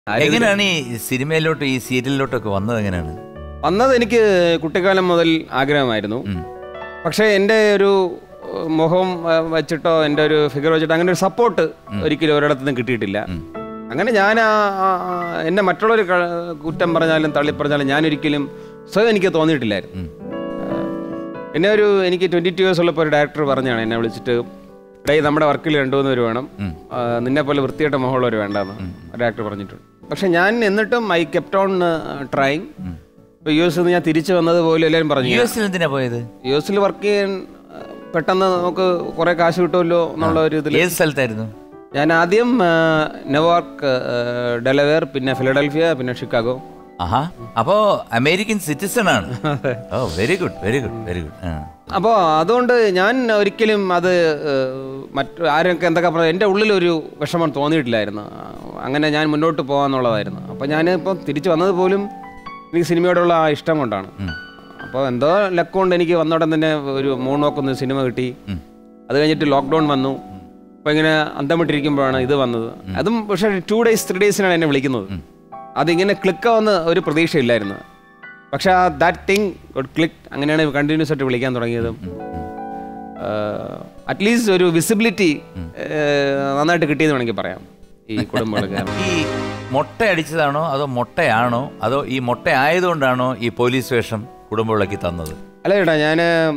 എങ്ങനെയാണ് ഈ സിനിമയിലോട്ട് ഈ സീരിയലിലോട്ടൊക്കെ വന്നത് എങ്ങനെയാണ് വന്നത് എനിക്ക് കുട്ടിക്കാലം മുതൽ ആഗ്രഹമായിരുന്നു ഉം. പക്ഷേ എൻ്റെ ഒരു ഏഹ്, മുഖം ഏഹ്, വെച്ചിട്ടോ എൻ്റെ ഒരു ഫിഗർ വെച്ചിട്ടോ അങ്ങനെ ഒരു സപ്പോർട്ട് ഒരിക്കലും ഒരിടത്തു നിന്നും കിട്ടിയിട്ടില്ല അങ്ങനെ ഞാൻ ആ- ആ- ആ- എന്നെ മറ്റുള്ളവർ കുറ്റം പറഞ്ഞാലും തള്ളി പറഞ്ഞാലും ഞാനൊരിക്കലും സ്വയം എനിക്ക് തോന്നിയിട്ടില്ലായിരുന്നു ഉം. എന്നെ ഒരു എനിക്ക് ട്വൻറ്റി ടു ഇയേഴ്സ് ഉള്ളപ്പോൾ ഒരു ഡയറക്ടർ പറഞ്ഞാണ് എന്നെ വിളിച്ചിട്ട് ഡേ നമ്മുടെ വർക്കിൽ രണ്ടുമൂന്ന് പേര് വേണം ആ, നിന്നെ പോലെ വൃത്തിയായിട്ട മുഖമുള്ളവർ വേണ്ടെന്ന് ഡയറക്ടർ പറഞ്ഞിട്ടുണ്ട് പക്ഷെ ഞാൻ എന്നിട്ടും ഐ കെപ്റ്റ് ഓൺ ട്രൈങ് ഇപ്പോൾ യു എസ് ഞാൻ തിരിച്ചു വന്നത് പോലും എല്ലാവരും പറഞ്ഞു യു എസിൽ എന്തിനാ പോയത് യു എസിൽ വർക്ക് ചെയ്യാൻ ആ, പെട്ടെന്ന് നമുക്ക് കുറേ കാശ് കിട്ടുമല്ലോ എന്നുള്ള ഒരു ഇതിൽ ഏത് സ്ഥലത്തായിരുന്നു ഞാൻ ആദ്യം ആ, ന്യൂയോർക്ക് ആ, ഡെലവേർ പിന്നെ ഫിലഡൽഫിയ പിന്നെ ഷിക്കാഗോ ആഹാ അപ്പോ അമേരിക്കൻ സിറ്റിസൺ ആണ് oh very good very good very good അപ്പോൾ അതുകൊണ്ട് ഞാൻ ഒരിക്കലും അത് ഏഹ്, മറ്റു ആരൊക്കെ എന്തൊക്കെ പറഞ്ഞു എൻ്റെ ഉള്ളിലൊരു വിഷമം തോന്നിയിട്ടില്ലായിരുന്നു ആ, അങ്ങനെ ഞാൻ മുന്നോട്ട് പോകാന്നുള്ളതായിരുന്നു അപ്പോൾ ഞാൻ ഇപ്പോൾ തിരിച്ചു വന്നത് പോലും എനിക്ക് സിനിമയോടുള്ള ആ ഇഷ്ടം കൊണ്ടാണ് അപ്പോൾ എന്തോ ലക്ക് കൊണ്ട് എനിക്ക് വന്നോടൻ തന്നെ ഒരു മൂന്നോക്കൊന്ന് സിനിമ കിട്ടി അത് കഴിഞ്ഞിട്ട് ലോക്ക്ഡൗൺ വന്നു അപ്പോൾ ഇങ്ങനെ അന്തം വിട്ടിരിക്കുമ്പോഴാണ് ഇത് വന്നത് അതും പക്ഷേ ടു ഡേയ്സ് ത്രീ ഡേയ്സിനാണ് എന്നെ വിളിക്കുന്നത് അതിങ്ങനെ ക്ലിക്കാവുന്ന ഒരു പ്രതീക്ഷയില്ലായിരുന്നു പക്ഷെ ആ ദാറ്റ് തിങ് ക്ലിക്ക് അങ്ങനെയാണ് കണ്ടിന്യൂസ് ആയിട്ട് വിളിക്കാൻ തുടങ്ങിയതും അറ്റ്ലീസ്റ്റ് ഒരു വിസിബിലിറ്റി നന്നായിട്ട് കിട്ടിയെന്ന് വേണമെങ്കിൽ പറയാം ഈ കുടുംബങ്ങൾക്ക് ഈ മുട്ട അടിച്ചതാണോ അതോ മുട്ടയാണോ അതോ ഈ മുട്ട ആയതുകൊണ്ടാണോ ഈ പോലീസ് വേഷം കുടുംബവിളക്കി തന്നത് അല്ല ചേട്ടാ ഞാൻ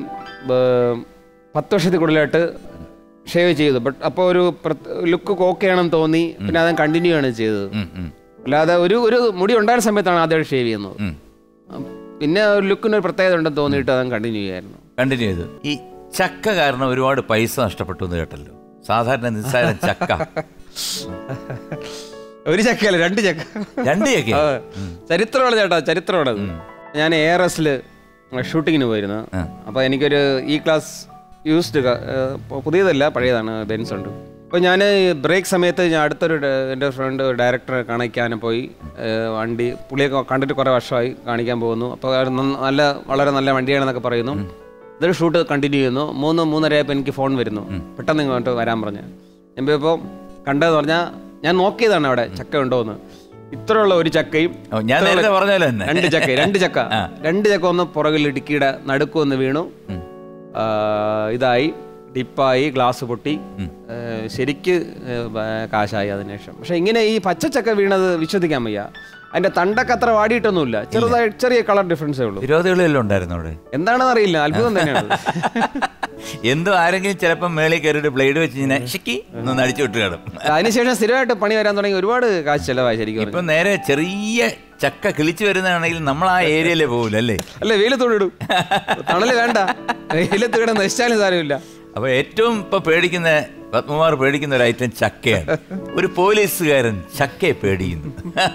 പത്ത് വർഷത്തിൽ കൂടുതലായിട്ട് ഷേവ് ചെയ്തു ബട്ട് അപ്പോൾ ഒരു ലുക്ക് ഓക്കെ ആണെന്ന് തോന്നി പിന്നെ അത് കണ്ടിന്യൂ ആണ് ചെയ്തത് ഉം, ഉം, അല്ലാതെ ഒരു ഒരു മുടി ഉണ്ടായിരുന്ന സമയത്താണ് ആദ്യമായിട്ട് ഷേവ് ചെയ്യുന്നത് ഉം. പിന്നെ ഒരു ലുക്കിന് ഒരു പ്രത്യേകത ഉണ്ടെന്ന് തോന്നിയിട്ട് അത് കണ്ടിന്യൂ ചെയ്യായിരുന്നു കണ്ടിന്യൂ ചെയ്തു ഈ ചക്ക കാരണം ഒരുപാട് പൈസ നഷ്ടപ്പെട്ടു എന്ന് കേട്ടല്ലോ സാധാരണ നിസ്സാരം ചക്ക ഒരു ചക്കയല്ല രണ്ട് ചക്ക രണ്ട് ചക്ക ആ, ചരിത്രമാണ് ചേട്ടാ ചരിത്രമാണ് ഞാൻ എ ആർ എസിൽ ഷൂട്ടിങ്ങിന് പോയിരുന്നു അപ്പോൾ എനിക്കൊരു ഈ ക്ലാസ് യൂസ്ഡ് പുതിയതല്ല പഴയതാണ് ബെൻസ് ഉണ്ട് അപ്പോൾ ഞാൻ ബ്രേക്ക് സമയത്ത് ഞാൻ അടുത്തൊരു ഡ- എൻ്റെ ഫ്രണ്ട് ഡയറക്ടറെ കാണിക്കാൻ പോയി ഏ, വണ്ടി പുള്ളിയൊക്കെ കണ്ടിട്ട് കുറേ വർഷമായി കാണിക്കാൻ പോകുന്നു അപ്പോൾ അത് നന്ന- നല്ല വളരെ നല്ല വണ്ടിയാണെന്നൊക്കെ പറയുന്നു ഇതൊരു ഷൂട്ട് കണ്ടിന്യൂ ചെയ്യുന്നു മൂന്ന് മൂന്നരയപ്പോൾ എനിക്ക് ഫോൺ വരുന്നു പെട്ടെന്ന് ഇങ്ങോട്ട് വരാൻ പറഞ്ഞു ഞാൻ ഇപ്പോൾ കണ്ടതെന്ന് പറഞ്ഞാൽ ഞാൻ നോക്കിയതാണ് അവിടെ ചക്ക ഉണ്ടോ എന്ന് ഇത്രയുള്ള ഒരു ചക്കയും ഓ, ഞാൻ നേരത്തെ പറഞ്ഞല്ലോ തന്നെ രണ്ട് ചക്ക രണ്ട് ചക്ക രണ്ട് ചക്ക ഒന്ന് പുറകിൽ ഇടുക്കിയുടെ നടുക്ക് ഒന്ന് വീണു ആ, ഇതായി ഡിപ്പായി ഗ്ലാസ് പൊട്ടി ഏ, ശരിക്ക് ഏ, ബ- കാശായി അതിനുശേഷം പക്ഷെ ഇങ്ങനെ ഈ പച്ചച്ചക്ക വീണത് വിശ്വസിക്കാൻ വയ്യ അതിന്റെ തണ്ടൊക്കെ അത്ര വാടിയിട്ടൊന്നുമില്ല ചെറുതായി ചെറിയ കളർ ഡിഫറൻസേ ഉള്ളൂ വിരോധികളെല്ലാം ഉണ്ടായിരുന്നു അവിടെ എന്താണെന്ന് അറിയില്ല അത്ഭുതം തന്നെയാണ് എന്തോ ആരെങ്കിലും ചിലപ്പം മേളിൽ കയറിയിട്ട് ബ്ലേഡ് വെച്ച് ഇങ്ങനെ ഷിക്കി ഒന്ന് അടിച്ചു വിട്ട് കിടും അതിനുശേഷം സ്ഥിരമായിട്ട് പണി വരാൻ തുടങ്ങി ഒരുപാട് കാശ് ചെലവായി ശരിക്കും ഇപ്പൊ നേരെ ചെറിയ ചക്ക കിളിച്ചു വരുന്നതാണെങ്കിൽ നമ്മൾ ആ ഏരിയയിലേ പോകില്ല അല്ലേ അല്ല വെയിലത്തോട് ഇടും തണല് വേണ്ട വെയിലത്ത് കിടന്ന് നശിച്ചാലും സാരമില്ല അപ്പൊ ഏറ്റവും ഇപ്പൊ പേടിക്കുന്ന പത്മകുമാർ പേടിക്കുന്ന ഒരു ഐറ്റം ചക്കയാണ് ഒരു പോലീസുകാരൻ ചക്കയെ പേടിക്കുന്നു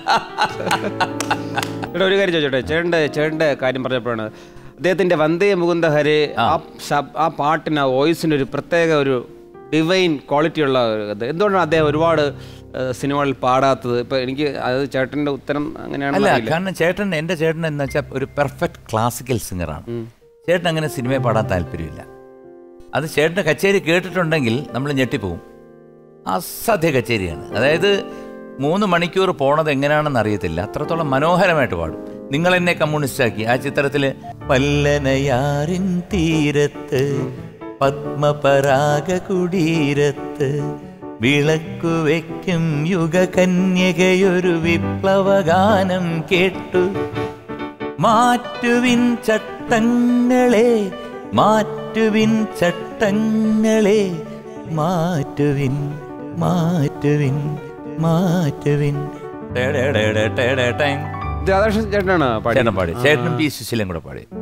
ഇവിടെ ഒരു കാര്യം ചോദിച്ചോട്ടെ ചേട്ടൻ്റെ ചേട്ടൻ്റെ കാര്യം പറഞ്ഞപ്പോഴാണ് അദ്ദേഹത്തിന്റെ വന്ദേ മുകുന്ദ ഹരെ ആ ശബ്- ആ പാട്ടിന് ആ വോയിസിന് ഒരു പ്രത്യേക ഒരു ഡിവൈൻ ക്വാളിറ്റി ഉള്ള ഒരു ഇത് എന്തുകൊണ്ടാണ് അദ്ദേഹം ഒരുപാട് ഏഹ്, സിനിമകളിൽ പാടാത്തത് ഇപ്പൊ എനിക്ക് അത് ചേട്ടന്റെ ഉത്തരം അങ്ങനെയാണെന്ന് അല്ല അറിയില്ല കാരണം ചേട്ടൻ എൻ്റെ ചേട്ടൻ എന്ന് വെച്ചാൽ ഒരു പെർഫെക്റ്റ് ക്ലാസിക്കൽ സിംഗറാണ് ചേട്ടൻ അങ്ങനെ സിനിമയെ പാടാൻ താല്പര്യമില്ല അത് ചേട്ടൻ്റെ കച്ചേരി കേട്ടിട്ടുണ്ടെങ്കിൽ നമ്മൾ ഞെട്ടിപ്പോവും അസാധ്യ കച്ചേരിയാണ് അതായത് മൂന്ന് മണിക്കൂർ പോണത് എങ്ങനെയാണെന്ന് അറിയത്തില്ല അത്രത്തോളം മനോഹരമായിട്ട് പാടും നിങ്ങൾ എന്നെ കമ്മ്യൂണിസ്റ്റാക്കി ആ ചിത്രത്തിൽ പല്ലനയാറിൻ തീരത്ത് പത്മപരാഗ കുടീരത്ത് വിളക്കു വയ്ക്കും യുഗകന്യകയൊരു വിപ്ലവഗാനം കേട്ടു മാറ്റുവിൻ ചട്ടങ്ങളെ മാറ്റുവിൻ ചട്ടങ്ങളെ മാറ്റുവിൻ മാറ്റുവിൻ മാറ്റുവിൻ ടേടേ ടേടേ ടേടേ ടേങ്. ഇത് രാധാകൃഷ്ണൻ ചേട്ടനാണ് പാടി ചേട്ടൻ പാടി ചേട്ടനും പി സുശീലൻ കൂടെ പാടി